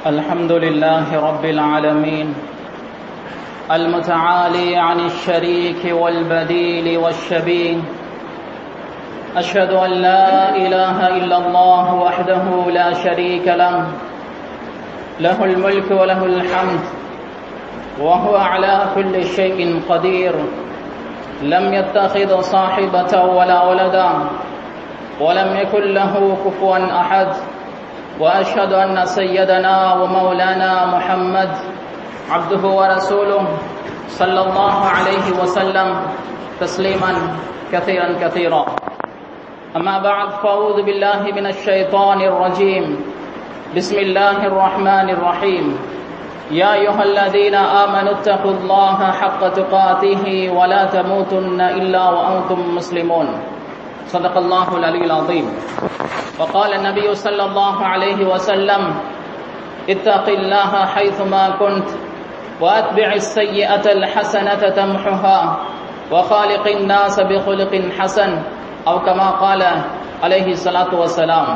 الحمد لله رب العالمين المتعالي عن الشريك والبديل والشبيه أشهد أن لا إله إلا الله وحده لا شريك له له الملك وله الحمد وهو على كل شيء قدير لم يتخذ صاحبة ولا ولدا ولم يكن له كفوا أحد وأشهد أن سيدنا ومولانا محمد عبده ورسوله صلى الله عليه وسلم تسليما كثيرا كثيرا أما بعد فأعوذ بالله من الشيطان الرجيم بسم الله الرحمن الرحيم يا أيها الذين آمنوا اتقوا الله حق تقاته ولا تموتن إلا وأنتم مسلمون صدق الله العلي العظيم وقال النبي صلى الله عليه وسلم اتق الله حيثما كنت وأتبع السيئة الحسنة تمحها وخالق الناس بخلق حسن أو كما قال عليه الصلاة والسلام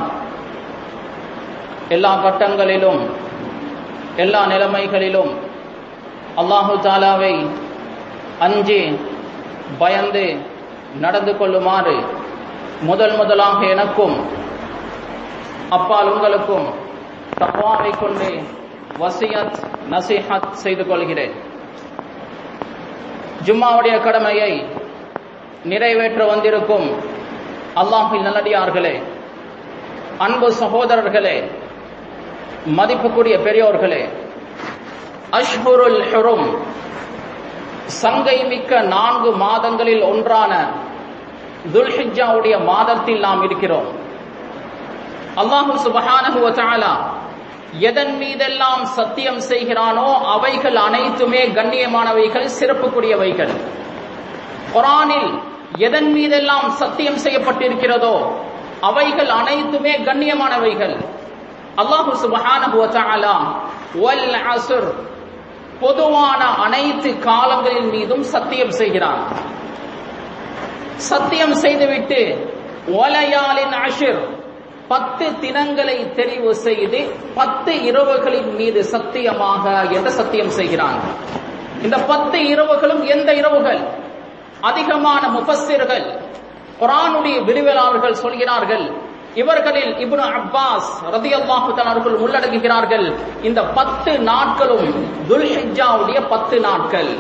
எல்லா கட்டங்களிலும் எல்லா நிலைமைகளிலும் அல்லாஹு தாலாவை அஞ்சி பயந்து நடந்து கொள்ளுமாறு முதல் முதலாக எனக்கும் அப்பால் உங்களுக்கும் தப்பாவை கொண்டு வசியத் நசிஹத் செய்து கொள்கிறேன் ஜும்மாவுடைய கடமையை நிறைவேற்ற வந்திருக்கும் அல்லாஹில் நல்லடியார்களே அன்பு சகோதரர்களே மதிப்புக்குரிய பெரியோர்களே அஷ்ஹுருல் ஹுரும் சங்கை மிக்க நான்கு மாதங்களில் ஒன்றான துல்ஹிஜாவுடைய மாதத்தில் நாம் இருக்கிறோம் அல்லாஹு சுபஹானஹு வதஆலா எதன் மீதெல்லாம் சத்தியம் செய்கிறானோ அவைகள் அனைத்துமே கண்ணியமானவைகள் சிறப்புக்குரியவைகள் குரானில் எதன் மீதெல்லாம் சத்தியம் செய்யப்பட்டிருக்கிறதோ அவைகள் அனைத்துமே கண்ணியமானவைகள் அல்லாஹு சுபஹானஹு வதஆலா வல் அஸ்ர் பொதுவான அனைத்து காலங்களின் மீதும் சத்தியம் செய்கிறான் சத்தியம் செய்துவிட்டு ஒலையாலின் அஷிர் பத்து தினங்களை தெரிவு செய்து பத்து இரவுகளின் மீது சத்தியமாக என்று சத்தியம் செய்கிறான் இந்த பத்து இரவுகளும் எந்த இரவுகள் அதிகமான முஃபஸ்ஸிர்கள் குரானுடைய விரிவலாளர்கள் சொல்கிறார்கள் இவர்களில் இப்னு அப்பாஸ் ரதியல்லாஹு அவர்கள் உள்ளடங்குகிறார்கள் இந்த பத்து நாட்களும் துல்ஹிஜாவுடைய பத்து நாட்கள்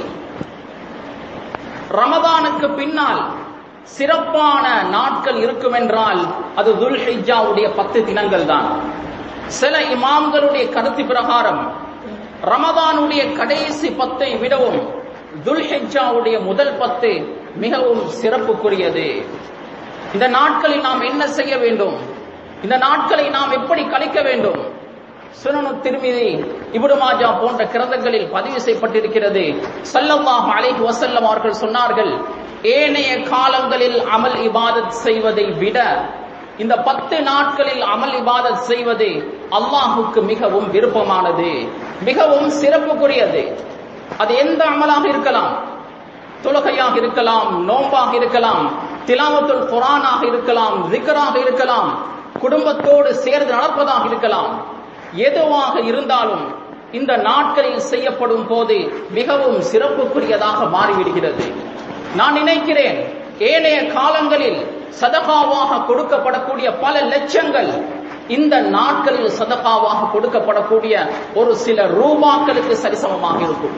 ரமதானுக்கு பின்னால் சிறப்பான நாட்கள் இருக்கும் என்றால் அது துல்ஹிஜாவுடைய பத்து தினங்கள் தான் சில இமாம்களுடைய கருத்து பிரகாரம் ரமதானுடைய கடைசி பத்தை விடவும் துல்ஹிஜாவுடைய முதல் பத்து மிகவும் சிறப்புக்குரியது இந்த நாட்களில் நாம் என்ன செய்ய வேண்டும் இந்த நாட்களை நாம் எப்படி கழிக்க வேண்டும் சுனனு திருமிதி இப்னு மாஜா போன்ற கிரந்தங்களில் பதிவு செய்யப்பட்டிருக்கிறது ஸல்லல்லாஹு அலைஹி வஸல்லம் அவர்கள் சொன்னார்கள் ஏனைய காலங்களில் அமல் இபாதத் செய்வதை விட இந்த பத்து நாட்களில் அமல் இபாதத் செய்வது அல்லாஹுக்கு மிகவும் விருப்பமானது மிகவும் சிறப்புக்குரியது அது எந்த அமலாக இருக்கலாம் தொழுகையாக இருக்கலாம் நோம்பாக இருக்கலாம் திலாவத்துல் குரானாக இருக்கலாம் திக்கராக இருக்கலாம் குடும்பத்தோடு சேர்ந்து நடப்பதாக இருக்கலாம் எதுவாக இருந்தாலும் இந்த நாட்களில் செய்யப்படும் போது மிகவும் சிறப்புக்குரியதாக மாறிவிடுகிறது நான் நினைக்கிறேன் ஏனைய காலங்களில் சதகாவாக கொடுக்கப்படக்கூடிய பல லட்சங்கள் இந்த நாட்களில் சதகாவாக கொடுக்கப்படக்கூடிய ஒரு சில ரூபாக்களுக்கு சரிசமமாக இருக்கும்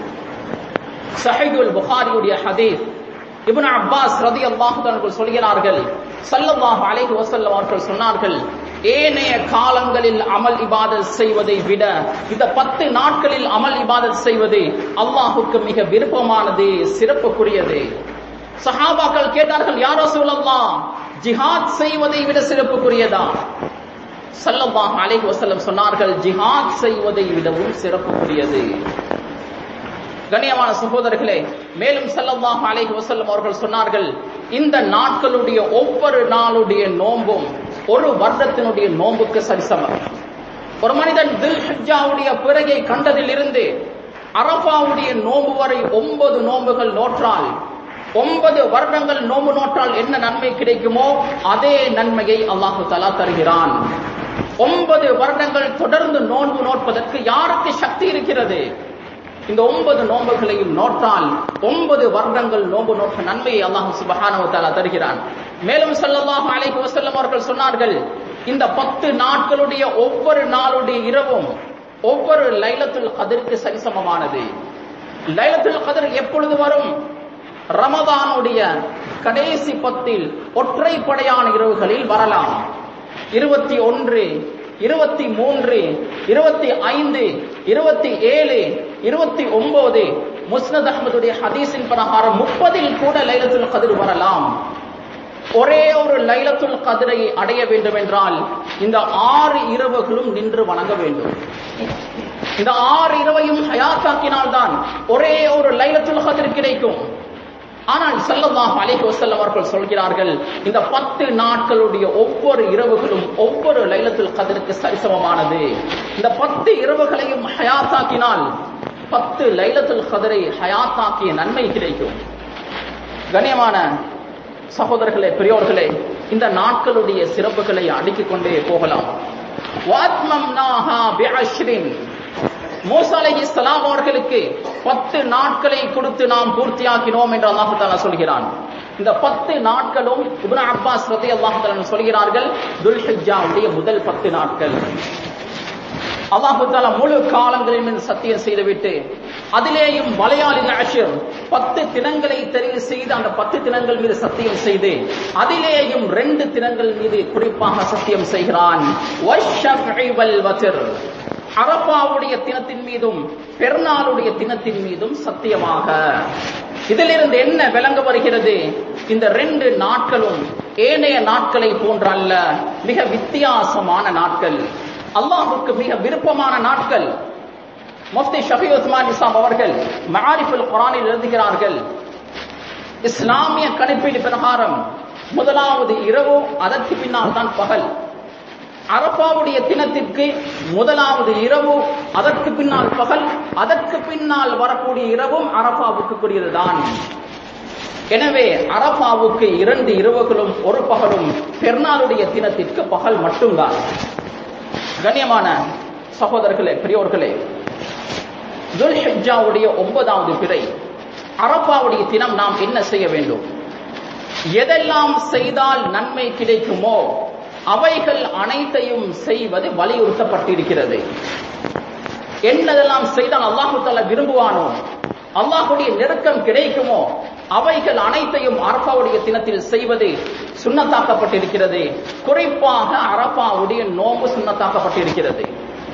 சஹீதுல் புகாரியுடைய ஹதீஸ் இப்னு அப்பாஸ் ரதியல்லாஹு அவர்கள் சொல்கிறார்கள் ஸல்லல்லாஹு அலைஹி வஸல்லம் அவர்கள் சொன்னார்கள் ஏனைய காலங்களில் அமல் இபாதத் செய்வதை விட இந்த பத்து நாட்களில் அமல் இபாதத் செய்வது அல்லாஹுக்கு மிக விருப்பமானது சிறப்புக்குரியது சஹாபாக்கள் கேட்டார்கள் யாரோ சொல்லலாம் ஜிஹாத் செய்வதை விட சிறப்புக்குரியதா ஸல்லல்லாஹு அலைஹி வஸல்லம் சொன்னார்கள் ஜிஹாத் செய்வதை விடவும் சிறப்புக்குரியது கண்ணியமான சகோதரர்களே மேலும் ஸல்லல்லாஹு அலைஹி வஸல்லம் அவர்கள் சொன்னார்கள் இந்த நாட்களுடைய ஒவ்வொரு நாளுடைய நோன்பும் ஒரு வருடத்தினுடைய நோன்புக்கு சரிசமம் ஒரு மனிதன் தில்ஹிஜாவுடைய பிறகை கண்டதிலிருந்து அரபாவுடைய நோன்பு வரை ஒன்பது நோன்புகள் நோற்றால் ஒன்பது வருடங்கள் நோம்பு நோற்றால் என்ன நன்மை கிடைக்குமோ அதே நன்மையை அல்லாஹு தலா தருகிறான் ஒன்பது வருடங்கள் தொடர்ந்து நோன்பு நோட்பதற்கு யாருக்கு சக்தி இருக்கிறது இந்த ஒன்பது நோன்புகளையும் நோட்டால் ஒன்பது வருடங்கள் நோன்பு நோட்ட நன்மையை அல்லாஹ் சுபஹானஹு தஆலா தருகிறான் மேலும் ஸல்லல்லாஹு அலைஹி வஸல்லம் அவர்கள் சொன்னார்கள் இந்த பத்து நாட்களுடைய ஒவ்வொரு நாளுடைய இரவும் ஒவ்வொரு லைலத்துல் கதிருக்கு சரிசமமானது லைலத்துல் கதிர் எப்பொழுது வரும் ரமதானுடைய கடைசி பத்தில் ஒற்றைப்படையான இரவுகளில் வரலாம் இருபத்தி ஒன்று இருபத்தி மூன்று இருபத்தி ஐந்து இருபத்தி ஏழு இருபத்தி ஒன்பது முஸ்னத் அஹமதுடைய ஹதீஸின் பிரகாரம் முப்பதில் கூட லைலத்துல் கதிர் வரலாம் ஒரே ஒரு லைலத்துல் கதிரை அடைய வேண்டும் என்றால் இந்த ஆறு இரவுகளும் நின்று வணங்க வேண்டும் இந்த ஆறு இரவையும் ஹயாத்தாக்கினால்தான் ஒரே ஒரு லைலத்துல் கதிர் கிடைக்கும் ஆனால் ஸல்லல்லாஹு அலைஹி வஸல்லம் அவர்கள் சொல்கிறார்கள் இந்த பத்து நாட்களுடைய ஒவ்வொரு இரவுகளும் ஒவ்வொரு லைலத்துல் கதிருக்கு சரிசமமானது இந்த பத்து இரவுகளையும் ஹயாத்தாக்கினால் பத்து லைலத்துல் கதிரை ஹயாத்தாக்கிய நன்மை கிடைக்கும் கண்ணியமான சகோதரர்களே பெரியோர்களே இந்த நாட்களுடைய சிறப்புகளை அடுக்கிக் கொண்டே போகலாம் வாத்மம்னாஹா பிஅஷ்ரின் மூசா அலைஹிஸ்ஸலாம் அவர்களுக்கு பத்து நாட்களை கொடுத்து நாம் பூர்த்தியாக்கினோம் என்று அல்லாஹு தாலா சொல்கிறான் இந்த பத்து நாட்களும் இப்னு அப்பாஸ் ரதி அல்லாஹு தாலா சொல்கிறார்கள் துல்ஹிஜ்ஜாவுடைய முதல் பத்து நாட்கள் அல்லாஹு தாலா முழு காலங்களின் மீது சத்தியம் செய்துவிட்டு அதிலேயும் வலையாளின் அஷிர் பத்து தினங்களை தெரிவு செய்து அந்த பத்து தினங்கள் மீது சத்தியம் செய்து அதிலேயும் ரெண்டு தினங்கள் மீது குறிப்பாக சத்தியம் செய்கிறான் வஷ்ஷஃப்இ வல் வத்ர் அரபாவுடைய தினத்தின் மீதும் பெருநாளுடைய தினத்தின் மீதும் சத்தியமாக இதிலிருந்து என்ன விளங்க வருகிறது இந்த ரெண்டு நாட்களும் ஏனைய நாட்களை போன்ற அல்ல மிக வித்தியாசமான நாட்கள் அல்லாஹுக்கு மிக விருப்பமான நாட்கள் முஃப்தி ஷஃபி உஸ்மான் இஸ்லாம் அவர்கள் மஆரிஃபுல் குரானில் எழுதுகிறார்கள் இஸ்லாமிய கணிப்பீடு பிரகாரம் முதலாவது இரவு அதற்கு பின்னால் தான் பகல் அரபாவுடைய தினத்திற்கு முதலாவது இரவு அதற்கு பின்னால் பகல் அதற்கு பின்னால் வரக்கூடிய இரவும் அரபாவுக்கு கூடியதுதான் எனவே அரபாவுக்கு இரண்டு இரவுகளும் ஒரு பகலும் பெருநாளுடைய தினத்திற்கு பகல் மட்டும்தான் கண்ணியமான சகோதரர்களே பெரியோர்களே துல்ஹிஜாவுடைய ஒன்பதாவது பிறை அரபாவுடைய தினம் நாம் என்ன செய்ய வேண்டும் எதெல்லாம் செய்தால் நன்மை கிடைக்குமோ அவைகள் அனைத்தையும் செய்வது வலியுறுத்தப்பட்டிருக்கிறது என்னதெல்லாம் செய்தால் அல்லாஹு தாலா விரும்புவானோ அல்லாஹுடைய நெருக்கம் கிடைக்குமோ அவைகள் அனைத்தையும் அரபாவுடைய தினத்தில் செய்வது சுண்ணத்தாக்கப்பட்டிருக்கிறது குறிப்பாக அரபாவுடைய நோம்பு சுண்ணத்தாக்கப்பட்டிருக்கிறது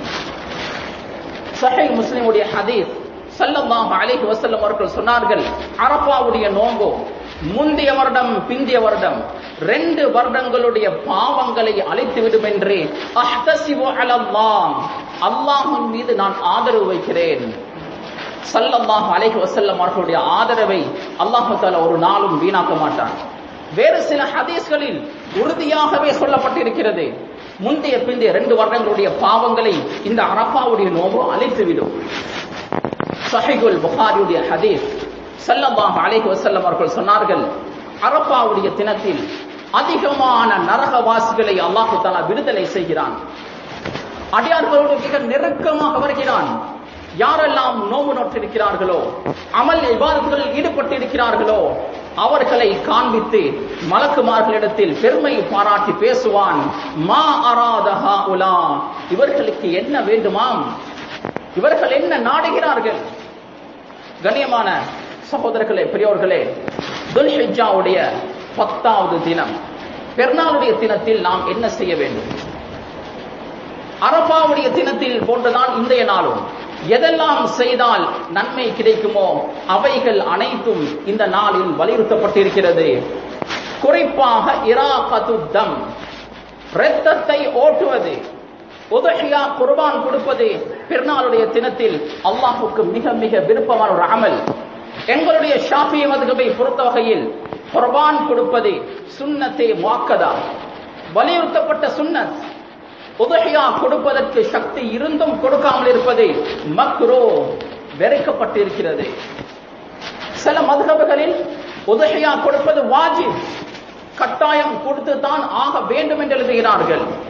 சஹை முஸ்லிமுடைய ஹதீஸ் சல்லல்லாஹு அலைஹி வஸல்லம் அவர்கள் சொன்னார்கள் அரபாவுடைய நோம்பு முந்தைய வருடம் பிந்திய வருடம் ரெண்டு வருடங்களுடைய பாவங்களை அழித்து விடும் என்று அஹ்தசிபு அலல்லாஹ் அல்லாஹ்வின் மீது நான் ஆதரவு வைக்கிறேன் சல்லல்லாஹு அலைஹி வஸல்லம் அவர்களுடைய ஆதரவை அல்லாஹ் தஆலா ஒரு நாளும் வீணாக்க மாட்டான் வேறு சில ஹதீஸ்களில் உறுதியாகவே சொல்லப்பட்டிருக்கிறது முந்தைய பிந்தைய ரெண்டு வருடங்களுடைய பாவங்களை இந்த அரபாவுடைய நோம்பு அழித்துவிடும் சஹிகுல் புகாரியுடைய ஹதீஸ் சல்லல்லாஹு அலைஹி வஸல்லம் அவர்கள் சொன்னார்கள் அரபாவுடைய தினத்தில் அதிகமான நரகவாசிகளை அல்லாஹு தஆலா விடுதலை செய்கிறான் அடியார்களோடு மிக நெருக்கமாக வருகிறான் யாரெல்லாம் நோவு நோற்றிருக்கிறார்களோ அமல் இபாதத்துகளில் ஈடுபட்டிருக்கிறார்களோ அவர்களை காண்பித்து மலக்குமார்களிடத்தில் பெருமை பாராட்டி பேசுவான் மா அராதஹா உலா இவர்களுக்கு என்ன வேண்டுமாம் இவர்கள் என்ன நாடுகிறார்கள் கண்ணியமான சகோதரர்களே பெரியோர்களே துல்ஹிஜாவுடைய பத்தாவது தினம் பெருநாளுடைய தினத்தில் நாம் என்ன செய்ய வேண்டும் அரபாவுடைய தினத்தில் போன்றுதான் இன்றைய நாளும் எதெல்லாம் செய்தால் நன்மை கிடைக்குமோ அவைகள் அனைத்தும் இந்த நாளில் வலியுறுத்தப்பட்டிருக்கிறது குறிப்பாக இராகத்துத்தம் இரத்தத்தை ஓட்டுவது உதஹியா குர்பான் கொடுப்பது பெருநாளுடைய தினத்தில் அல்லாஹுக்கு மிக மிக விருப்பமான ஒரு அமல் எங்களுடைய ஷாஃபி மதுகபை பொறுத்த வகையில் குர்பான் கொடுப்பது சுன்னத்தே வாக்கதா வலியுறுத்தப்பட்ட சுன்னத் உதகையா கொடுப்பதற்கு சக்தி இருந்தும் கொடுக்காமல் இருப்பது மக்ரோ வெறுக்கப்பட்டிருக்கிறது சில மதுகபுகளில் உதகையா கொடுப்பது வாஜிப் கட்டாயம் கொடுத்து தான் ஆக வேண்டும் என்று எழுதுகிறார்கள்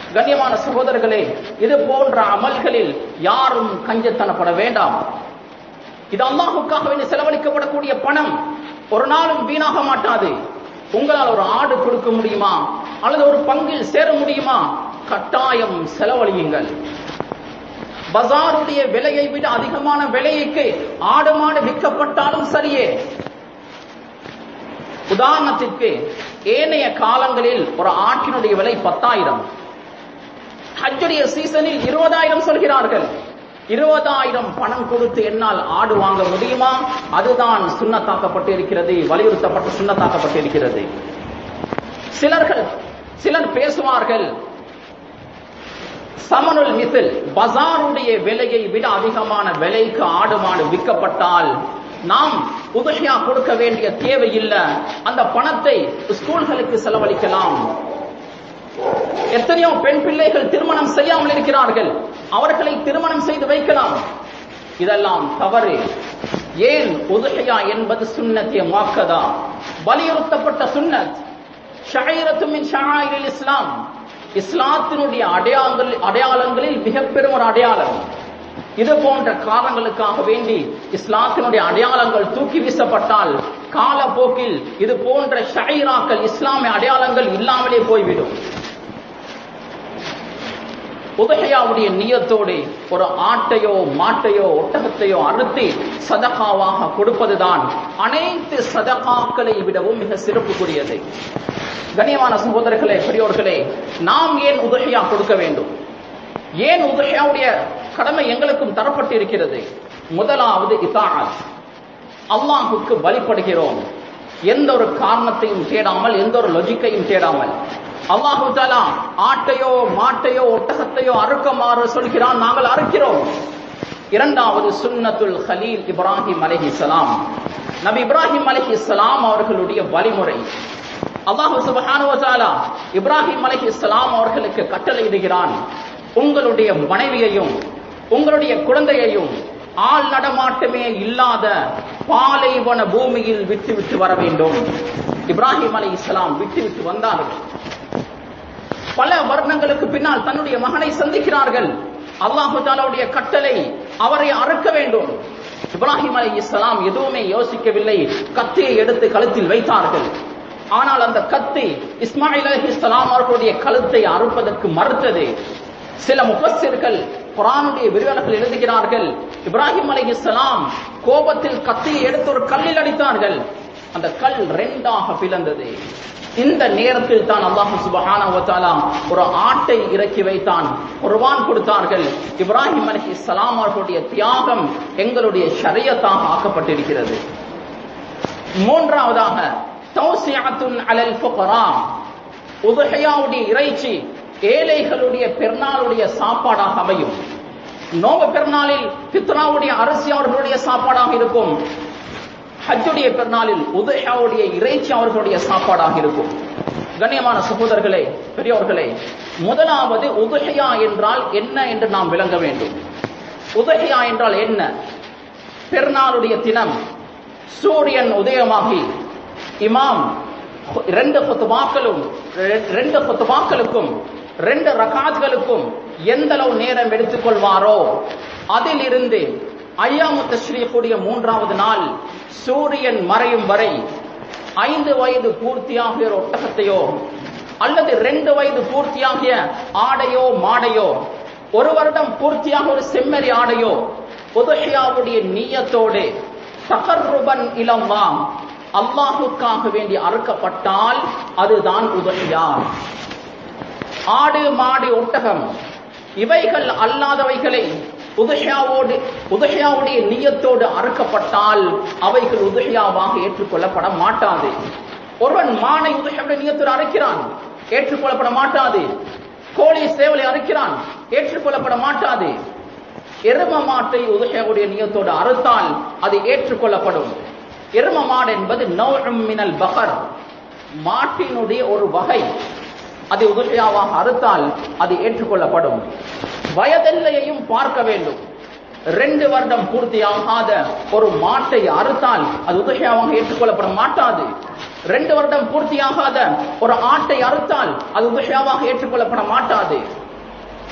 கண்ணியமான சகோதரர்களே இது போன்ற அமல்களில் யாரும் கஞ்சத்தனப்பட வேண்டாம் இது அல்லாஹுக்காக வேண்டி செலவழிக்கப்படக்கூடிய பணம் ஒரு நாளும் வீணாக மாட்டாது உங்களால் ஒரு ஆடு கொடுக்க முடியுமா அல்லது ஒரு பங்கில் சேர முடியுமா கட்டாயம் செலவழியுங்கள் பஜாருடைய விலையை விட அதிகமான விலைக்கு ஆடு மாடு விற்கப்பட்டாலும் சரியே உதாரணத்திற்கு ஏனைய காலங்களில் ஒரு ஆட்டினுடைய விலை பத்தாயிரம் ஹஜ்ஜுடைய சீசனில் இருபதாயிரம் சொல்கிறார்கள் இருபதாயிரம் பணம் கொடுத்து என்னால் ஆடு வாங்க முடியுமா அதுதான் சுண்ணத்தாக்கப்பட்டு இருக்கிறது வலியுறுத்தப்பட்டு சுண்ணத்தாக்கப்பட்டு இருக்கிறது சிலர்கள் சிலர் பேசுவார்கள் சமனுல் மிசில் பஜாருடைய விலையை விட அதிகமான விலைக்கு ஆடு மாடு விற்கப்பட்டால் நாம் உதவியா கொடுக்க வேண்டிய தேவையில்லை அந்த பணத்தை ஸ்கூல்களுக்கு செலவழிக்கலாம் எத்தனையோ பெண் பிள்ளைகள் திருமணம் செய்யாமல் இருக்கிறார்கள் அவர்களை திருமணம் செய்து வைக்கலாம் இதெல்லாம் தவறு ஏன் உதகையா என்பது சுன்னத்திய மாக்கதா வலியுறுத்தப்பட்ட சுன்னத் ஷாயிரத்துமின் ஷாயிரில் இஸ்லாம் இஸ்லாத்தினுடைய அடையாளங்கள் அடையாளங்களில் மிக பெரும் ஒரு அடையாளம் இது போன்ற காரணங்களுக்காக வேண்டி இஸ்லாத்தினுடைய அடையாளங்கள் தூக்கி வீசப்பட்டால் காலப்போக்கில் இது போன்ற ஷைராக்கள் இஸ்லாமிய அடையாளங்கள் இல்லாமலே போய்விடும் உதகையாவுடைய நியத்தோடு ஒரு ஆட்டையோ மாட்டையோ ஒட்டகத்தையோ அறுத்து சதகாவாக கொடுப்பதுதான் அனைத்து சதகாக்களை விடவும் மிக சிறப்புக்குரியது கண்ணியமான சகோதரர்களே பெரியோர்களே நாம் ஏன் உதகையா கொடுக்க வேண்டும் ஏன் உதகையாவுடைய கடமை எங்களுக்கும் தரப்பட்டு இருக்கிறது முதலாவது இதாத் அல்லாஹுக்கு வழிபடுகிறோம் எந்த ஒரு காரணத்தையும் தேடாமல் எந்த ஒரு லொஜிக்கையும் தேடாமல் அல்லாஹு தாலா ஆட்டையோ மாட்டையோ ஒட்டகத்தையோ அறுக்கமாறு சொல்கிறான் நாங்கள் அறுக்கிறோம் இரண்டாவது சுன்னத்துல் ஹலீல் இப்ராஹிம் அலஹி சலாம் நபி இப்ராஹிம் அலஹி சலாம் அவர்களுடைய வழிமுறை அல்லாஹு சுபஹானுவதாலா இப்ராஹிம் அலஹி சலாம் அவர்களுக்கு கட்டளையிடுகிறான் உங்களுடைய மனைவியையும் உங்களுடைய குழந்தையையும் ஆள் நடமாட்டமே இல்லாத பாலைவன பூமியில் விட்டு விட்டு வர வேண்டும் இப்ராஹிம் அலி இஸ்லாம் விட்டு விட்டு வந்தார்கள் பல வருடங்களுக்கு பின்னால் தன்னுடைய மகனை சந்திக்கிறார்கள் அல்லாஹு தாலாவுடைய கட்டளை அவரை அறுக்க வேண்டும் இப்ராஹிம் அலி இஸ்லாம் எதுவுமே யோசிக்கவில்லை கத்தியை எடுத்து கழுத்தில் வைத்தார்கள் ஆனால் அந்த கத்தி இஸ்மாயில் அலி இஸ்லாம் அவர்களுடைய கழுத்தை அறுப்பதற்கு மறுத்தது சில முபஸ்ஸிர்கள் குரானுடைய விரிவாளர்கள் எழுதுகிறார்கள் இப்ராஹிம் அலி இஸ்லாம் கோபத்தில் கத்தியை எடுத்து ஒரு கல்லில் அடித்தார்கள் அந்த கல் ரெண்டாக பிளந்தது இந்த நேரத்தில் தான் அல்லாஹு சுபஹானா ஒரு ஆட்டை இறக்கி வைத்தான் குர்பான் கொடுத்தார்கள் இப்ராஹிம் அலி இஸ்லாம் அவர்களுடைய தியாகம் எங்களுடைய ஷரியத்தாக ஆக்கப்பட்டிருக்கிறது மூன்றாவதாக தௌசியத்துன் அலல் ஃபுகரா உதுஹையாவுடைய இறைச்சி ஏழைகளுடைய பெருநாளுடைய சாப்பாடாக அமையும் நோவ பெருநாளில் பித்ராவுடைய அரிசி அவர்களுடைய சாப்பாடாக இருக்கும் ஹஜ்ஜுடைய பெருநாளில் உதயாவுடைய இறைச்சி அவர்களுடைய சாப்பாடாக இருக்கும் கண்ணியமான சகோதரர்களே பெரியவர்களே முதலாவது உதகையா என்றால் என்ன என்று நாம் விளங்க வேண்டும் உதகையா என்றால் என்ன பெருநாளுடைய தினம் சூரியன் உதயமாகி இமாம் ரெண்டு குத்துபாக்களும் ரெண்டு குத்துபாக்களுக்கும் ரெண்டு ரகாத்களுக்கும் எந்த அளவு நேரம் எடுத்துக்கொள்வாரோ அதிலிருந்து ஐயாமு தஸ்ரீக்குடைய மூன்றாவது நாள் சூரியன் மறையும் வரை ஐந்து வயது பூர்த்தியாகிய ஒரு ஒட்டகத்தையோ அல்லது ரெண்டு வயது பூர்த்தியாகிய ஆடையோ மாடையோ ஒரு வருடம் பூர்த்தியாக ஒரு செம்மறி ஆடையோ உதஹியாவுடைய நீயத்தோடு தகர்ருபன் இளம்மா அல்லாஹுக்காக வேண்டி அறுக்கப்பட்டால் அதுதான் உதஹியா ஆடு மாடு ஒட்டகம் இவைகள் அல்லாதவைகளை உதஹியாவோடு உதஹியாவுடைய நியத்தோடு அறுக்கப்பட்டால் அவைகள் உதஹியாவாக ஏற்றுக்கொள்ளப்பட மாட்டாது ஒருவன் மானை உதஹியாவுடைய நியத்தோடு அறுக்கிறான் ஏற்றுக்கொள்ளப்பட மாட்டாது கோழி சேவலை அறுக்கிறான் ஏற்றுக்கொள்ளப்பட மாட்டாது எரும மாட்டை உதஹியாவுடைய நியத்தோடு அறுத்தால் அது ஏற்றுக்கொள்ளப்படும் எரும மாடு என்பது நௌம் மினல் பகர் மாட்டினுடைய ஒரு வகை அதை உதவியாவாக அறுத்தால் அது ஏற்றுக்கொள்ளப்படும் வயதெல்லையையும் பார்க்க வேண்டும் ரெண்டு வருடம் பூர்த்தியாகாத ஒரு மாட்டை அறுத்தால் அது உதவியாவாக ஏற்றுக்கொள்ளப்பட மாட்டாது ரெண்டு வருடம் பூர்த்தியாகாத ஒரு ஆட்டை அறுத்தால் அது உதவியாவாக ஏற்றுக்கொள்ளப்பட மாட்டாது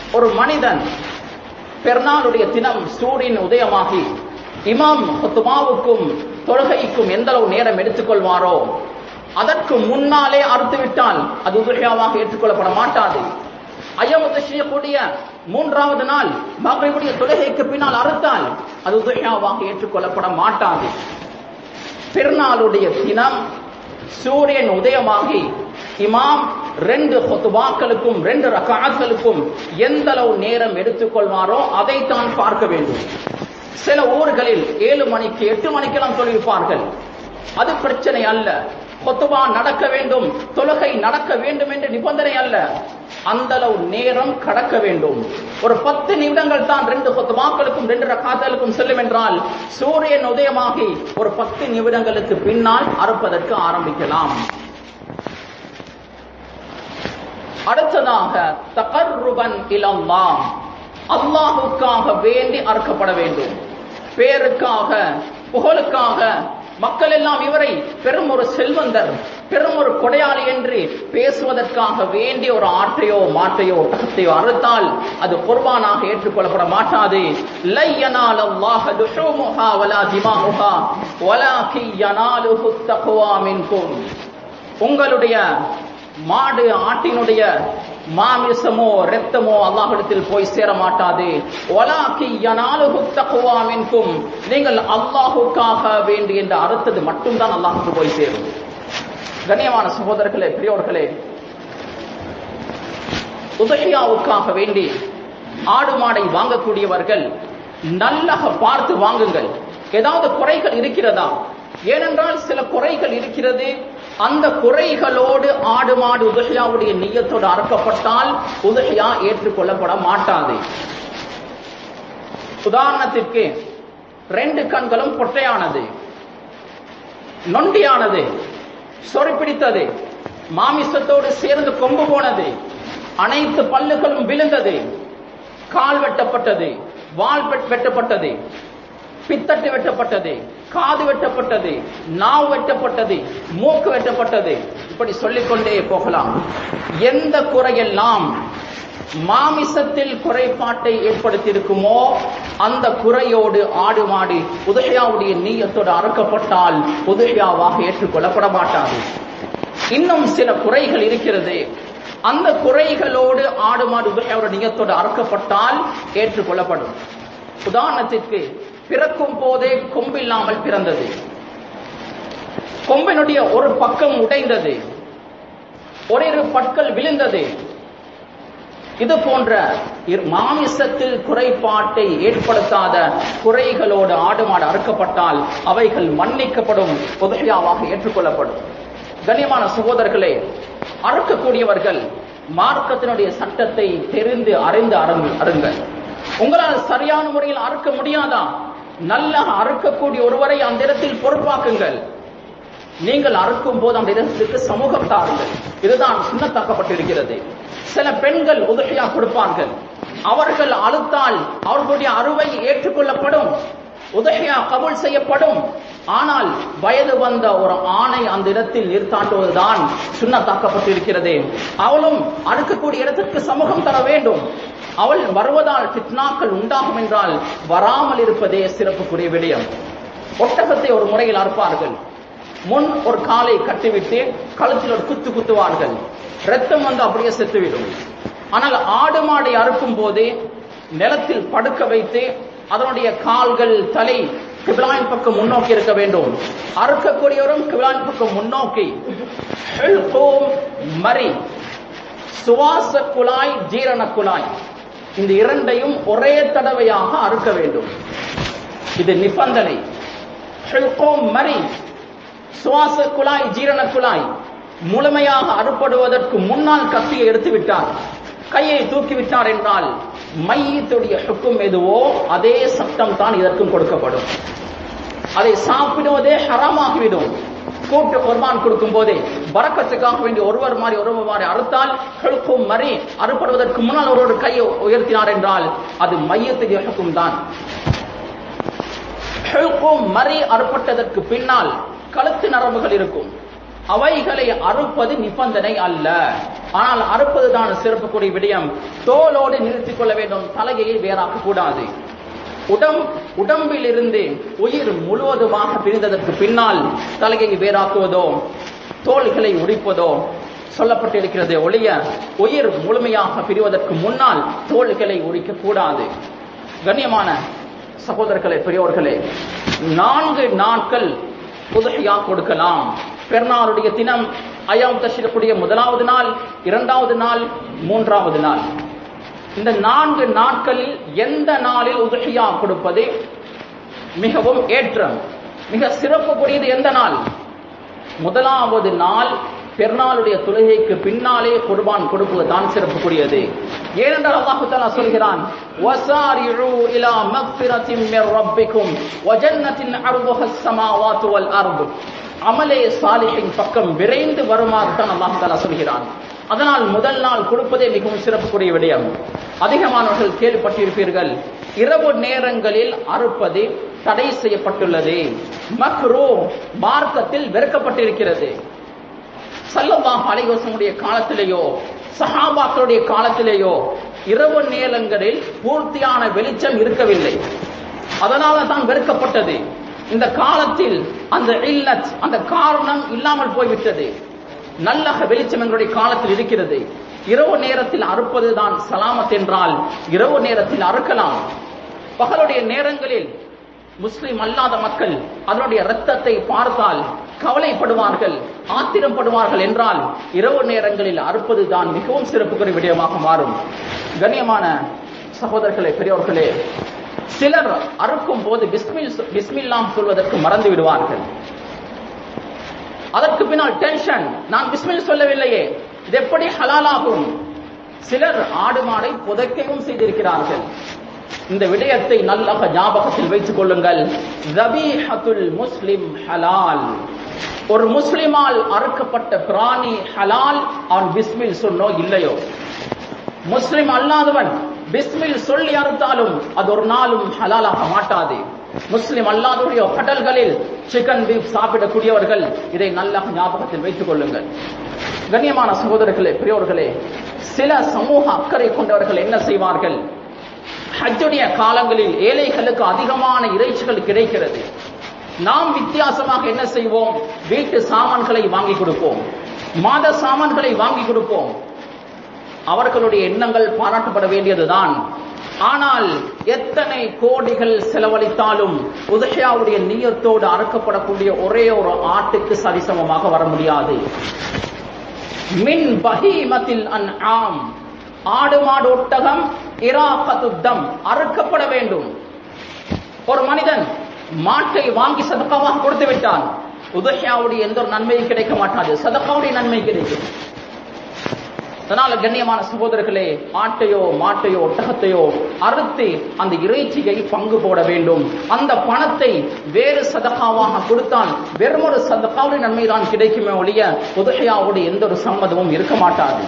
ஒரு மனிதன் பெருநாளுடைய தினம் சூரியன் உதயமாகி இமாம் ஹுத்துமாவுக்கும் தொழுகைக்கும் எந்த அளவு நேரம் எடுத்துக்கொள்வாரோ அதற்கு முன்னாலே அறுத்து விட்டால் அது உதவியாவாக ஏற்றுக்கொள்ளப்பட மாட்டாது ஐயாவத்தை செய்யக்கூடிய மூன்றாவது நாள் மகளிருடைய தொழுகைக்கு பின்னால் அறுத்தால் அது உதவியாவாக ஏற்றுக்கொள்ளப்பட மாட்டாது பெருநாளுடைய தினம் சூரியன் உதயமாகி இமாம் ரெண்டு ஹொத்துபாக்களுக்கும் ரெண்டு ரகாக்களுக்கும் எந்த அளவு நேரம் எடுத்துக்கொள்வாரோ அதைத்தான் பார்க்க வேண்டும் சில ஊர்களில் ஏழு மணிக்கு எட்டு மணிக்கெல்லாம் தொழில்பார்கள் அது பிரச்சனை அல்ல கொத்துபா நடக்க வேண்டும் தொழுகை நடக்க வேண்டும் என்று நிபந்தனை அல்ல அந்த அளவு நேரம் கடக்க வேண்டும் ஒரு பத்து நிமிடங்கள் தான் ரெண்டு கொத்துபாக்களுக்கும் ரெண்டு ரக்காத்தலுக்கும் செல்லும் என்றால் சூரியன் உதயமாகி ஒரு பத்து நிமிடங்களுக்கு பின்னால் அறுப்பதற்கு ஆரம்பிக்கலாம் அடுத்ததாக தகர்ருபன் இலல்லா அல்லாஹுக்காக வேண்டி அறுக்கப்பட வேண்டும் பேருக்காக புகழுக்காக மக்கள் எல்லாம் இவரை பெரும் ஒரு செல்வந்தர் பெரும் ஒரு கொடையாளி என்று பேசுவதற்காக வேண்டிய ஒரு ஆட்டையோ மாட்டையோ ஒட்டகத்தையோ அறுத்தால் அது குர்பானாக ஏற்றுக்கொள்ளப்பட மாட்டாது லை யனால அல்லாஹ துஷூமுஹா வலா திமாஹுஹா வலாகி யனாலுஹு தக்வா மின்கும் உங்களுடைய மாடு ஆட்டினுடைய மாமிசமோ ரத்தமோ அல்லாஹிடத்தில் போய் சேர மாட்டாது ஒலாக்கி யனாலுஹு தக்வா மின்கும் நீங்கள் அல்லாஹுக்காக வேண்டி என்று அறுத்தது மட்டும்தான் அல்லாஹுக்கு போய் சேரும் கண்ணியமான சகோதரர்களே பெரியோர்களே உதயாவுக்காக வேண்டி ஆடு மாடை வாங்கக்கூடியவர்கள் நல்லக பார்த்து வாங்குங்கள் ஏதாவது குறைகள் இருக்கிறதா ஏனென்றால் சில குறைகள் இருக்கிறது அந்த குறைகளோடு ஆடு மாடு உதகையாவுடைய நீயத்தோடு அறுக்கப்பட்டால் உதகையா ஏற்றுக்கொள்ளப்பட மாட்டாது உதாரணத்திற்கு ரெண்டு கண்களும் பொட்டையானது நொண்டியானது சொறி பிடித்தது மாமிசத்தோடு சேர்ந்து கொம்பு போனது அனைத்து பல்லுகளும் விழுந்தது கால் வெட்டப்பட்டது வால் வெட்டப்பட்டது பித்தட்டு வெட்டப்பட்டது காது வெட்டப்பட்டது நாவு வெட்டப்பட்டது மூக்கு வெட்டப்பட்டது இப்படி சொல்லிக்கொண்டே போகலாம் எந்த குறையெல்லாம் மாமிசத்தில் குறைபாட்டை ஏற்படுத்தியிருக்குமோ அந்த குறையோடு ஆடு மாடு உதயாவுடைய நீயத்தோடு அறுக்கப்பட்டால் உதயாவாக ஏற்றுக்கொள்ளப்பட மாட்டாது இன்னும் சில குறைகள் இருக்கிறது அந்த குறைகளோடு ஆடு மாடு உதயாவுடைய நீயத்தோடு அறுக்கப்பட்டால் ஏற்றுக்கொள்ளப்படும் உதாரணத்திற்கு பிறக்கும் போதே கொம்பில்லாமல் பிறந்தது கொம்பினுடைய ஒரு பக்கம் உடைந்தது ஒரிரு பற்கள் விழுந்தது இது போன்ற மாமிசத்தில் குறைபாட்டை ஏற்படுத்தாத குறைகளோடு ஆடு மாடு அறுக்கப்பட்டால் அவைகள் மன்னிக்கப்படும் உதவியாவாக ஏற்றுக்கொள்ளப்படும் கண்ணியமான சகோதரர்களே அறுக்கக்கூடியவர்கள் மார்க்கத்தினுடைய சட்டத்தை தெரிந்து அறிந்து அருங்கு அருங்கள் உங்களால் சரியான முறையில் அறுக்க முடியாதா நல்லா அறுக்கக்கூடிய ஒருவரை அந்த இடத்தில் பொறுப்பாக்குங்கள் நீங்கள் அறுக்கும் போது அந்த இடத்திற்கு சமூகம் தாருங்கள் இதுதான் சுண்ணத்தாக்கப்பட்டிருக்கிறது சில பெண்கள் உதவியா கொடுப்பார்கள் அவர்கள் அழுத்தால் அவர்களுடைய அறுவை ஏற்றுக்கொள்ளப்படும் உதகையா கபுல் செய்யப்படும் ஆனால் வயது வந்த ஒரு ஆணை அந்த இடத்தில் நிறுத்தாட்டுவதுதான் சுண்ணத்தாக்கப்பட்டிருக்கிறது அவளும் அறுக்கக்கூடிய இடத்திற்கு சமூகம் தர வேண்டும் அவள் வருவதால் கிட்னாக்கள் உண்டாகும் என்றால் வராமல் இருப்பதே சிறப்புக்குரிய விடயம் ஒட்டகத்தை ஒரு முறையில் அறுப்பார்கள் முன் ஒரு காலை கட்டிவிட்டு கழுத்தில் ஒரு குத்து குத்துவார்கள் ரத்தம் வந்து அப்படியே செத்துவிடும் ஆனால் ஆடு மாடை அறுக்கும் போது நிலத்தில் படுக்க வைத்து அதனுடைய கால்கள் தலை கிபிலாயின் பக்கம் முன்னோக்கி இருக்க வேண்டும் அறுக்கக்கூடியவரும் கிபிலாயின் பக்கம் முன்னோக்கி மறி சுவாச குழாய் ஜீரண குழாய் இந்த இரண்டையும் ஒரே தடவையாக அறுக்க வேண்டும் இது நிபந்தனை மறி சுவாச குழாய் ஜீரண குழாய் முழுமையாக அறுப்படுவதற்கு முன்னால் கத்தியை எடுத்து விட்டார் கையை தூக்கி விட்டார் என்றால் மையத்துடைய ஹுக்கும் எதுவோ அதே சட்டம் தான் இதற்கும் கொடுக்கப்படும் அதை சாப்பிடுவதே ஹராமாகிவிடும் கூட்டு குர்பான் கொடுக்கும் போதே பறக்கத்துக்காக வேண்டிய ஒருவர் மாதிரி ஒருவர் மாதிரி அறுத்தால் ஹெழுக்கும் மறி அறுப்படுவதற்கு முன்னால் ஒரு கையை உயர்த்தினார் என்றால் அது மையத்துடைய ஹுக்கும் தான் ஹெழுக்கும் மறி அறுப்பட்டதற்கு பின்னால் கழுத்து நரம்புகள் இருக்கும் அவைகளை அறுப்பது நிபந்தனை அல்ல ஆனால் அறுப்பதுதான் சிறப்புக்குரிய விடயம் தோலோடு நிறுத்திக் கொள்ள வேண்டும் தலையை வேறாக்க கூடாது உடம் உடம்பில் இருந்து உயிர் முழுவதுமாக பிரிந்ததற்கு பின்னால் தலையை வேறாக்குவதோ தோள்களை உரிப்பதோ சொல்லப்பட்டிருக்கிறது ஒளிய உயிர் முழுமையாக பிரிவதற்கு முன்னால் தோள்களை உரிக்க கூடாது கண்ணியமான சகோதரர்களே பெரியோர்களே நான்கு நாட்கள் உதகையா கொடுக்கலாம் பெருநாளுடைய தினம் ஐயாம் தஷிரக்கூடிய முதலாவது நாள் இரண்டாவது நாள் மூன்றாவது நாள் இந்த நான்கு நாட்களில் எந்த நாளில் உதகையா கொடுப்பது மிகவும் ஏற்றம் மிக சிறப்புக்குரியது எந்த நாள் முதலாவது நாள் பெருநாளுடைய தொழுகைக்கு பின்னாலே குர்பான் கொடுப்பது தான் சிறப்புக்குரியது ஏனென்றால் அல்லாஹு தஆலா சொல்கிறான் வசாரிஉ இலா மக்ஃபிரத்தின் மிர் ரப்பிக்கும் வஜன்னத்தின் அர்துஹ ஸமாவாத்து வல் அர்து அமலே சாலிஹின் பக்கம் விரைந்து வருமாறு தான் அல்லாஹு தஆலா சொல்கிறான் அதனால் முதல் நாள் கொடுப்பதே மிகவும் சிறப்புக்குரிய விடயம் அதிகமானவர்கள் கேள்விப்பட்டிருப்பீர்கள் இரவு நேரங்களில் அறுப்பது தடை செய்யப்பட்டுள்ளது மக்ரூ மார்க்கத்தில் வெறுக்கப்பட்டிருக்கிறது சல்லல்லாஹு அலைஹி வஸல்லுடைய காலத்திலேயோ சஹாபாக்களுடைய காலத்திலேயோ இரவு நேரங்களில் பூர்த்தியான வெளிச்சம் இருக்கவில்லை அதனால தான் வெறுக்கப்பட்டது இந்த காலத்தில் அந்த இல்லத் அந்த காரணம் இல்லாமல் போய்விட்டது நல்ல வெளிச்சம் எங்களுடைய காலத்தில் இருக்கிறது இரவு நேரத்தில் அறுப்பதுதான் சலாமத் என்றால் இரவு நேரத்தில் அறுக்கலாம் பகலுடைய நேரங்களில் முஸ்லிம் அல்லாத மக்கள் அதனுடைய ரத்தத்தை பார்த்தால் கவலைப்படுவார்கள் ஆத்திரப்படுவார்கள் என்றால் இரவு நேரங்களில் அறுப்பதுதான் மிகவும் சிறப்புக்குரிய விடயமாக மாறும் கண்ணியமான சகோதரர்களே பெரியவர்களே சிலர் அறுக்கும் போது பிஸ்மில் பிஸ்மில்லாம் சொல்வதற்கு மறந்து விடுவார்கள் அதற்கு பின்னால் டென்ஷன் நான் பிஸ்மில் சொல்லவில்லையே இது எப்படி ஹலாலாகும் சிலர் ஆடு மாடை புதைக்கவும் செய்திருக்கிறார்கள் இந்த விடயத்தை நல்ல ஞாபகத்தில் வைத்துக் கொள்ளுங்கள் ரபீஹத்துல் முஸ்லிம் ஹலால் ஒரு முஸ்லிமால் அறுக்கப்பட்ட பிராணி ஹலால் அவன் பிஸ்மில் சொன்னோ இல்லையோ முஸ்லிம் அல்லாதவன் பிஸ்மில் சொல்லி அறுத்தாலும் அது ஒரு நாளும் ஹலாலாக மாட்டாது முஸ்லிம் அல்லாதவருடைய ஹோட்டல்களில் சிக்கன் பீஃப் சாப்பிடக்கூடியவர்கள் இதை நல்ல ஞாபகத்தில் வைத்துக் கொள்ளுங்கள் கண்ணியமான சகோதரர்களே பெரியோர்களே சில சமூக அக்கறை கொண்டவர்கள் என்ன செய்வார்கள் ஹஜ்ஜுடைய காலங்களில் ஏழைகளுக்கு அதிகமான இறைச்சிகள் கிடைக்கிறது நாம் வித்தியாசமாக என்ன செய்வோம் வீட்டு சாமான்களை வாங்கி கொடுப்போம் மாத சாமான்களை வாங்கி கொடுப்போம் அவர்களுடைய எண்ணங்கள் பாராட்டப்பட வேண்டியதுதான் ஆனால் எத்தனை கோடிகள் செலவழித்தாலும் உதயாவுடைய நீயத்தோடு அறுக்கப்படக்கூடிய ஒரே ஒரு ஆட்டுக்கு சரிசமமாக வர முடியாது மின் பஹீமத்தில் அன் ஆம் ஆடு மாடு ஒட்டகம் இராகத்துத்தம் அறுக்கப்பட வேண்டும் ஒரு மனிதன் மாட்டை வாங்கி சதக்காவாக கொடுத்து விட்டான் உதஹியாவுடைய எந்த ஒரு நன்மையும் கிடைக்க மாட்டாது சதக்காவுடைய நன்மை கிடைக்கும் அதனால கண்ணியமான சகோதரர்களே ஆட்டையோ மாட்டையோ ஒட்டகத்தையோ அறுத்து அந்த இறைச்சியை பங்கு போட வேண்டும் அந்த பணத்தை வேறு சதகாவாக கொடுத்தால் வெறும் ஒரு சதகாவுடைய நன்மை தான் கிடைக்குமே ஒழிய உதகையாவுடைய எந்த ஒரு சம்மதமும் இருக்க மாட்டாது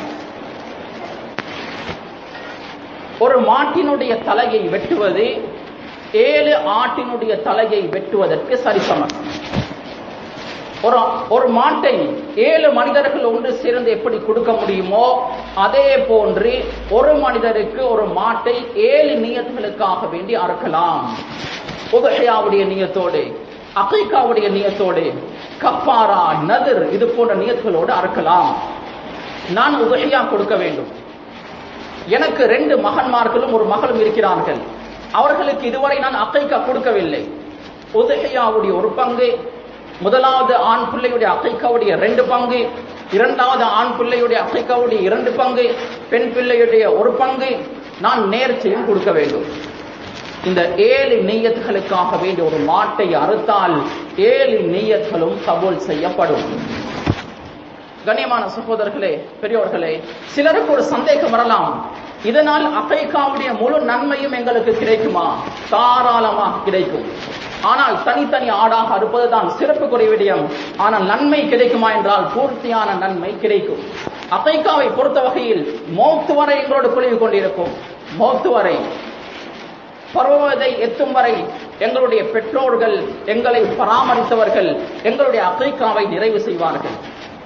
ஒரு மாட்டினுடைய தலையை வெட்டுவது ஏழு ஆட்டினுடைய தலையை வெட்டுவதற்கு சரிசமம் ஒரு ஒரு மாட்டை ஏழு மனிதர்கள் ஒன்று சேர்ந்து எப்படி கொடுக்க முடியுமோ அதே போன்று ஒரு மனிதருக்கு ஒரு மாட்டை ஏழு நியத்துகளுக்காக வேண்டி அறுக்கலாம் உதகையாவுடைய நியத்தோடு அகைக்காவுடைய நியத்தோடு கப்பாரா நதிர் இது போன்ற நியத்துகளோடு அறுக்கலாம் நான் உதகையா கொடுக்க வேண்டும் எனக்கு ரெண்டு மகன்மார்களும் ஒரு மகளும் இருக்கிறார்கள் அவர்களுக்கு இதுவரை நான் அக்கைக்கா கொடுக்கவில்லை உதகையாவுடைய ஒரு பங்கு முதலாவது ஆண் பிள்ளையுடைய அக்கைக்காவுடைய ரெண்டு பங்கு இரண்டாவது ஆண் பிள்ளையுடைய அக்கைக்காவுடைய இரண்டு பங்கு பெண் பிள்ளையுடைய ஒரு பங்கு நான் நேர்ச்சியும் கொடுக்க வேண்டும் இந்த ஏழு நெய்யத்துகளுக்காக வேண்டிய ஒரு மாட்டை அறுத்தால் ஏழு நெய்யத்துகளும் கபூல் செய்யப்படும் கண்ணியமான சகோதரர்களே பெரியோர்களே சிலருக்கு ஒரு சந்தேகம் வரலாம் இதனால் அகைக்காவுடைய முழு நன்மையும் எங்களுக்கு கிடைக்குமா தாராளமாக கிடைக்கும் ஆனால் தனித்தனி ஆடாக அறுப்பதுதான் சிறப்புக்குரிய விடயம் ஆனால் நன்மை கிடைக்குமா என்றால் பூர்த்தியான நன்மை கிடைக்கும் அகைக்காவை பொறுத்த வகையில் மோத்து வரை எங்களோடு குழுவி கொண்டிருக்கும் மோத்து வரை பருவதை எத்தும் வரை எங்களுடைய பெற்றோர்கள் எங்களை பராமரித்தவர்கள் எங்களுடைய அகைக்காவை நிறைவு செய்வார்கள்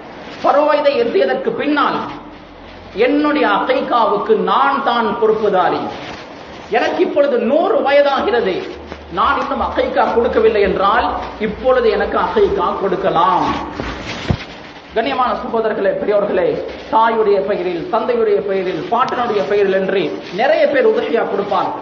பருவதை எத்தியதற்கு பின்னால் என்னுடைய அகைகாவுக்கு நான் தான் பொறுப்புதாரி எனக்கு இப்பொழுது நூறு வயதாகிறது நான் இன்னும் அகைகா கொடுக்கவில்லை என்றால் இப்பொழுது எனக்கு அகைகா கொடுக்கலாம் கண்ணியமான சகோதரர்களே பெரியவர்களே தாயுடைய பெயரில் தந்தையுடைய பெயரில் பாட்டனுடைய பெயரில் என்று நிறைய பேர் உதவியா கொடுப்பார்கள்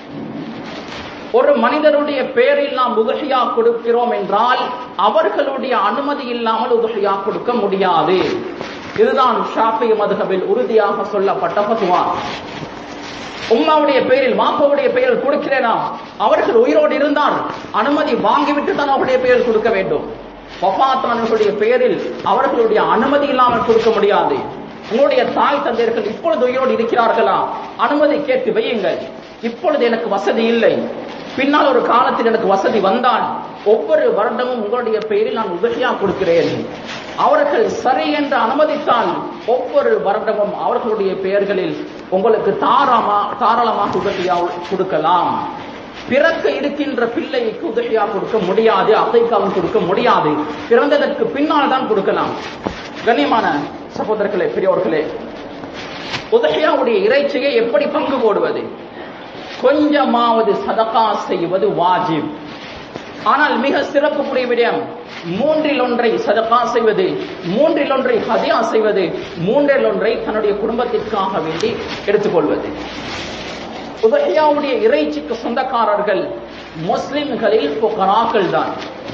ஒரு மனிதருடைய பெயரில் நாம் உதகையா கொடுக்கிறோம் என்றால் அவர்களுடைய அனுமதி இல்லாமல் உதகையா கொடுக்க முடியாது இதுதான் ஷாஃபி மதுகபில் உறுதியாக சொல்லப்பட்ட பதுவா உம்மாவுடைய பெயரில் மாப்பாவுடைய பெயரில் கொடுக்கிறேனா அவர்கள் உயிரோடு இருந்தால் அனுமதி வாங்கிவிட்டு தான் அவருடைய பெயரில் கொடுக்க வேண்டும் வஃபாத்தானவர்களுடைய பெயரில் அவர்களுடைய அனுமதி இல்லாமல் கொடுக்க முடியாது உங்களுடைய தாய் தந்தையர்கள் இப்பொழுது உயிரோடு இருக்கிறார்களா அனுமதி கேட்டு வையுங்கள் இப்பொழுது எனக்கு வசதி இல்லை பின்னால் ஒரு காலத்தில் எனக்கு வசதி வந்தால் ஒவ்வொரு வருடமும் உங்களுடைய பெயரில் நான் உதவியா கொடுக்கிறேன் அவர்கள் சரி என்று அனுமதித்தால் ஒவ்வொரு வருடமும் அவர்களுடைய பெயர்களில் உங்களுக்கு தாராமா தாராளமாக உதவியா கொடுக்கலாம் பிறக்க இருக்கின்ற பிள்ளைக்கு உதவியா கொடுக்க முடியாது அதைக்காவும் கொடுக்க முடியாது பிறந்ததற்கு பின்னால் தான் கொடுக்கலாம் கண்ணியமான சகோதரர்களே பெரியவர்களே உதகையாவுடைய இறைச்சியை எப்படி பங்கு போடுவது கொஞ்சமாவது சதகா செய்வது வாஜிப் ஆனால் மிக சிறப்புக்குரிய விடயம் மூன்றில் ஒன்றை சதகா செய்வது மூன்றில் ஒன்றை ஹதியா செய்வது மூன்றில் ஒன்றை தன்னுடைய குடும்பத்திற்காக வேண்டி எடுத்துக்கொள்வது உதகையாவுடைய இறைச்சிக்கு சொந்தக்காரர்கள் முஸ்லிம்களில் புகராக்கள் தான்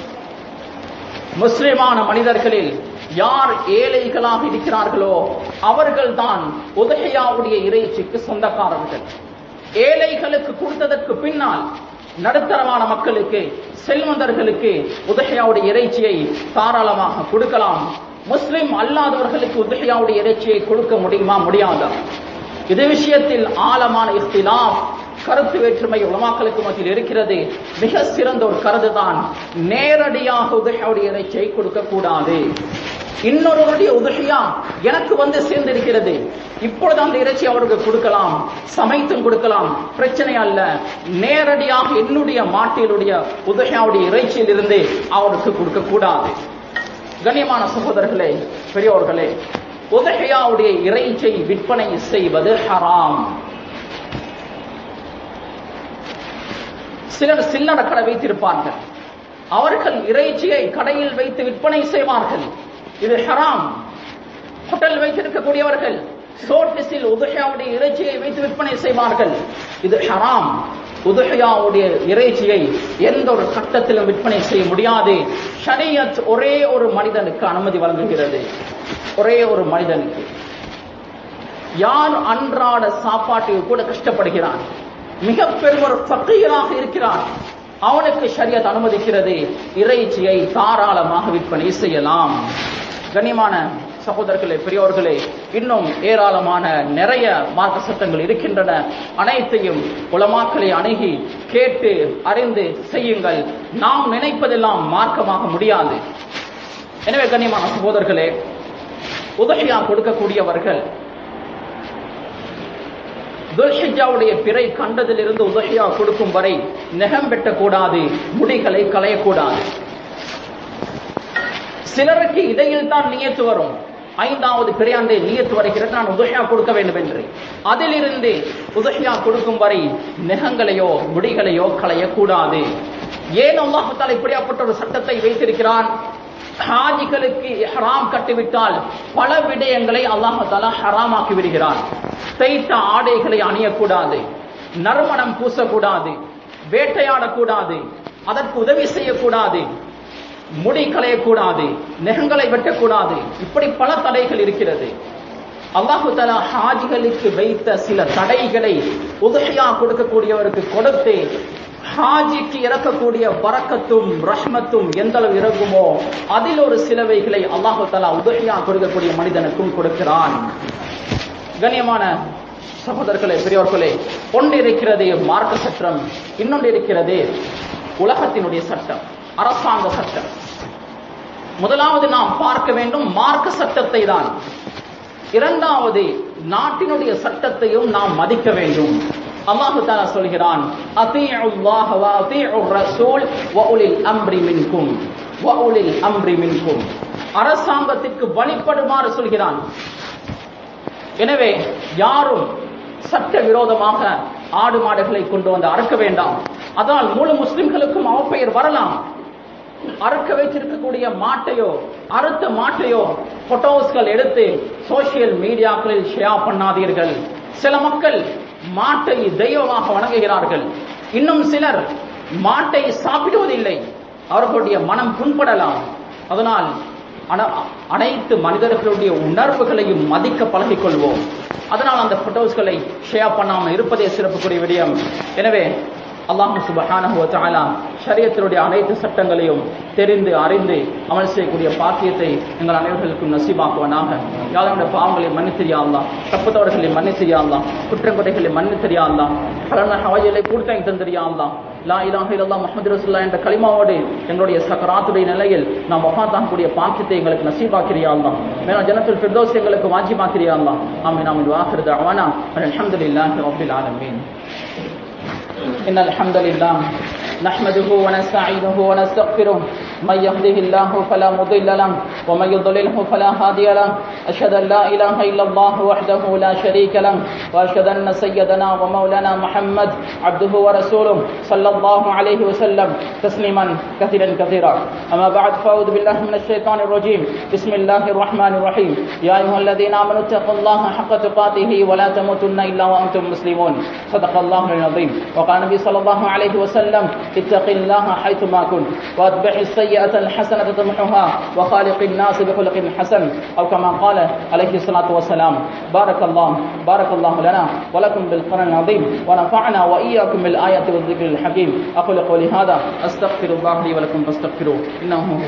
முஸ்லிமான மனிதர்களில் யார் ஏழைகளாக இருக்கிறார்களோ அவர்கள்தான் உதகையாவுடைய இறைச்சிக்கு சொந்தக்காரர்கள் ஏழைகளுக்கு கொடுத்ததற்கு பின்னால் நடுத்தரமான மக்களுக்கு செல்வந்தர்களுக்கு உதகையாவுடைய இறைச்சியை தாராளமாக கொடுக்கலாம் முஸ்லிம் அல்லாதவர்களுக்கு உதகையாவுடைய இறைச்சியை கொடுக்க முடியுமா முடியாதா இது விஷயத்தில் ஆழமான இஃப்திலாப் கருத்து வேற்றுமை உலமாக்களுக்கு மத்தியில் இருக்கிறது மிக சிறந்த ஒரு கருதுதான் நேரடியாக உதகையாவுடைய இறைச்சியை கொடுக்க கூடாது இன்னொருவருடைய உதவியா எனக்கு வந்து சேர்ந்திருக்கிறது இப்பொழுது அந்த இறைச்சி அவருக்கு கொடுக்கலாம் சமைத்தும் கொடுக்கலாம் பிரச்சனை அல்ல நேரடியாக என்னுடைய மாட்டிலுடைய உதகையாவுடைய இறைச்சியில் இருந்து அவருக்கு கொடுக்க கூடாது கண்ணியமான சகோதரர்களே பெரியோர்களே உதகையாவுடைய இறைச்சை விற்பனை செய்வது ஹராம் சிலர் சில்லற கடை வைத்திருப்பார்கள் அவர்கள் இறைச்சியை கடையில் வைத்து விற்பனை செய்வார்கள் இது ஹராம் ஹோட்டல் வைத்திருக்கக்கூடியவர்கள் சோட்டிஸில் உதுஹியாவுடைய இறைச்சியை வைத்து விற்பனை செய்வார்கள் இது ஹராம் உதுஹியாவுடைய இறைச்சியை எந்த ஒரு கட்டத்திலும் விற்பனை செய்ய முடியாது ஷரியத் ஒரே ஒரு மனிதனுக்கு அனுமதி வழங்குகிறது ஒரே ஒரு மனிதனுக்கு யார் அன்றாட சாப்பாட்டுக்கு கூட கஷ்டப்படுகிறான் மிக பெரும் ஒரு ஃபக்கீராக இருக்கிறான் அவனுக்கு ஷரியத் அனுமதிக்கிறது இறைச்சியை தாராளமாக விற்பனை செய்யலாம் கண்ணியமான சகோதரர்களே பெரியோர்களே இன்னும் ஏராளமான நிறைய மார்க்க சட்டங்கள் இருக்கின்றன அனைத்தையும் உலமாக்களை அணுகி கேட்டு அறிந்து செய்யுங்கள் நாம் நினைப்பதெல்லாம் மார்க்கமாக முடியாது எனவே கண்ணியமான சகோதரர்களே உதவியா கொடுக்கக்கூடியவர்கள் துல்ஹிஜாவுடைய பிறை கண்டதிலிருந்து உதவியா கொடுக்கும் வரை நெகம் வெட்டக்கூடாது முடிகளை களையக்கூடாது சிலருக்கு இடையில் தான் நியத்து வரும் ஐந்தாவது பிறையாண்டை நியத்து வருகிறது நான் உதவியா கொடுக்க வேண்டும் என்று அதிலிருந்து உதவியா கொடுக்கும் வரை நெகங்களையோ முடிகளையோ களையக்கூடாது ஏன் அல்லாஹால இப்படியாப்பட்ட ஒரு சட்டத்தை வைத்திருக்கிறான் ஹாஜிகளுக்கு ஹராம் கட்டிவிட்டால் பல விடயங்களை அல்லாஹால ஹராமாக்கி விடுகிறான் தைத்த ஆடைகளை அணியக்கூடாது நறுமணம் பூசக்கூடாது வேட்டையாடக்கூடாது அதற்கு உதவி செய்யக்கூடாது முடி களையக்கூடாது நெகங்களை வெட்டக்கூடாது இப்படி பல தடைகள் இருக்கிறது அல்லாஹு தலா ஹாஜிகளுக்கு வைத்த சில தடைகளை உதவியா கொடுக்கக்கூடியவருக்கு கொடுத்து ஹாஜிக்கு இறக்கக்கூடிய பறக்கத்தும் ரஹ்மத்தும் எந்த அளவு இறங்குமோ அதில் ஒரு சிலவைகளை அல்லாஹு தலா உதவியா கொடுக்கக்கூடிய மனிதனுக்கும் கொடுக்கிறான் கண்ணியமான சகோதரர்களே பெரியவர்களே ஒன்று இருக்கிறது மார்க்க சட்டம் இன்னொன்று இருக்கிறது உலகத்தினுடைய சட்டம் அரசாங்க சட்டம் முதலாவது நாம் பார்க்க வேண்டும் மார்க்க சட்டத்தை தான் இரண்டாவது நாட்டினுடைய சட்டத்தையும் நாம் மதிக்க வேண்டும் அல்லாஹு தாலா சொல்கிறான் அத்தீஉல்லாஹ வ அத்தீஉர் ரசூல் வ உலில் அம்ரி மின்கும் வ உலில் அம்ரி மின்கும் அரசாங்கத்திற்கு வழிபடுமாறு சொல்கிறான் எனவே யாரும் சட்ட விரோதமாக ஆடு மாடுகளை கொண்டு வந்து அறுக்க வேண்டாம் அதனால் முழு முஸ்லிம்களுக்கும் அவப்பெயர் வரலாம் அறுக்க வைத்திருக்கக்கூடிய மாட்டையோ அறுத்த மாட்டையோ போட்டோஸ்கள் எடுத்து சோசியல் மீடியாக்களில் ஷேர் பண்ணாதீர்கள் சில மக்கள் மாட்டை தெய்வமாக வணங்குகிறார்கள் இன்னும் சிலர் மாட்டை சாப்பிடுவதில்லை அவர்களுடைய மனம் புண்படலாம் அதனால் அன- அனைத்து மனிதர்களுடைய உணர்வுகளையும் மதிக்க பழகிக் கொள்வோம் அதனால் அந்த போட்டோஸ்களை ஷேர் பண்ணாமல் இருப்பதே சிறப்புக்குரிய விடயம் எனவே அல்லாஹ் சுபஹானஹு வ தஆலா ஷரியத்தினுடைய அனைத்து சட்டங்களையும் தெரிந்து அறிந்து அமல் செய்யக்கூடிய பாக்கியத்தை எங்கள் அனைவர்களுக்கும் நசீபாக்குவனாக யாருடைய பாவங்களை மன்னித்திரியா அல்லாஹ் தப்புத்தவர்களை மன்னித்திரியா அல்லாஹ் குற்றங்குறைகளை மன்னித்திரியா அல்லாஹ் பலன ஹவாஜலை பூர்த்தி தந்திரியா அல்லாஹ் லா இலாஹ இல்லல்லாஹ் முஹம்மது ரசூலுல்லாஹ் என்ற கலிமாவோடு எங்களுடைய சக்கராத்துடைய நிலையில் நாம் வஃபாத்தாகக்கூடிய பாக்கியத்தை எங்களுக்கு நசீபாக்கிறியா அல்லாஹ் மேலும் ஜனத்துல் ஃபிர்தௌஸ் எங்களுக்கு வாஜிபாக்கிறியா அல்லாஹ் ஆமீன் ஆமீன் வாஹிர் தஅவானா அல்ஹம்துலில்லாஹி ரப்பில் ஆலமீன் إن الحمد لله نحمده ونستعينه ونستغفره من يهده الله فلا مضل له ومن يضلله فلا هادي له أشهد أن لا إله إلا الله وحده لا شريك له وأشهد أن سيدنا ومولانا محمد عبده ورسوله صلى الله عليه وسلم تسليما كثيرا كثيرا أما بعد فأعوذ بالله من الشيطان الرجيم بسم الله الرحمن الرحيم يا أيها الذين آمنوا اتقوا الله حق تقاته ولا تموتن إلا وأنتم مسلمون صدق الله العظيم وقال النبي صلى الله عليه وسلم اتق الله حيثما كنت واتبع السيئة الحسنة تمحها وخالق الناس بخلق حسن أو كما قال عليه الصلاة والسلام بارك الله بارك الله لنا ولكم بالقرآن العظيم ونفعنا وإياكم بالآيات والذكر الحكيم أقول قولي هذا أستغفر الله لي ولكم فاستغفروه إنه هو